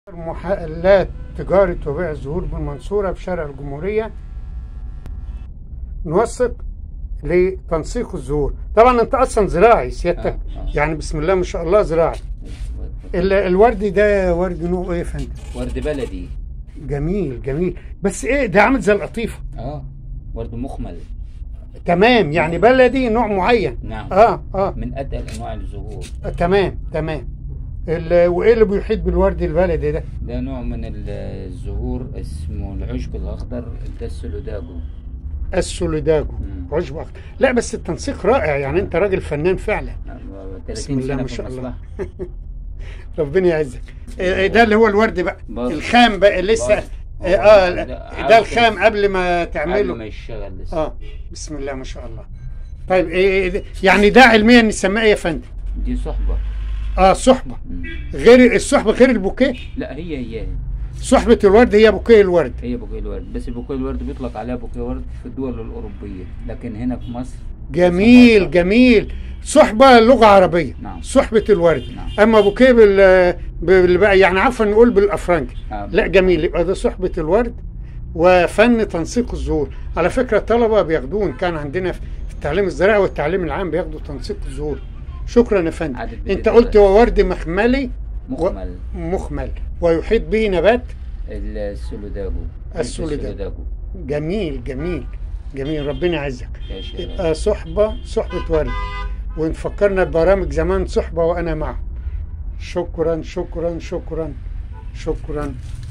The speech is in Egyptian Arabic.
محلات تجارة وبيع الزهور بالمنصورة في شارع الجمهورية نوثق لتنسيق الزهور طبعا انت اصلا زراعي سيادتك آه، آه. يعني بسم الله ما شاء الله زراعي ال- الورد ده ورد نوع ايه يا فندم ورد بلدي جميل جميل بس ايه ده عامل زي القطيفة اه ورد مخمل تمام يعني بلدي نوع معين نعم اه اه من اتقل انواع الزهور تمام تمام ال- وايه اللي بيحيط بالورد البلدي ده ده نوع من ال- الزهور اسمه العشب الاخضر ده السلوداجو السوليداجو مم. عشب أخضر. لا بس التنسيق رائع يعني انت راجل فنان فعلا نعم، بسم 30 الله سنه ما في شاء الله. المصلحه ربنا يعزك آه، ده اللي هو الورد بقى برضه. الخام بقى لسه برضه. اه آه، ده ده عارف الخام قبل ما قبل تعمله ما يشتغل لسه اه بسم الله ما شاء الله طيب إيه إيه يعني ده علميا نسميه إيه يا فندم دي صحبه اه صحبه مم. غير الصحبه غير البوكيه لا هي هي صحبه الورد هي بوكيه الورد هي بوكيه الورد بس بوكيه الورد بيطلق عليها بوكيه ورد في الدول الاوروبيه لكن هنا في مصر جميل صحبة. جميل صحبة لغة عربية نعم. صحبة الورد نعم. أما بوكيه بال بال- بقى يعني عفوا نقول بالأفرنجي آه. لا جميل يبقى ده صحبة الورد وفن تنسيق الزهور على فكرة الطلبة بياخدوه إن كان عندنا في التعليم الزراعي والتعليم العام بياخدوا تنسيق الزهور شكرا يا فندم عدد انت بداية قلت هو ورد مخملي مخمل مخمل ويحيط به نبات السلوداجو السلوداجو. جميل جميل جميل ربنا يعزك يا شباب. يبقى صحبة صحبة ورد ونفكرنا ببرامج زمان صحبة وأنا معه شكرا شكرا شكرا شكرا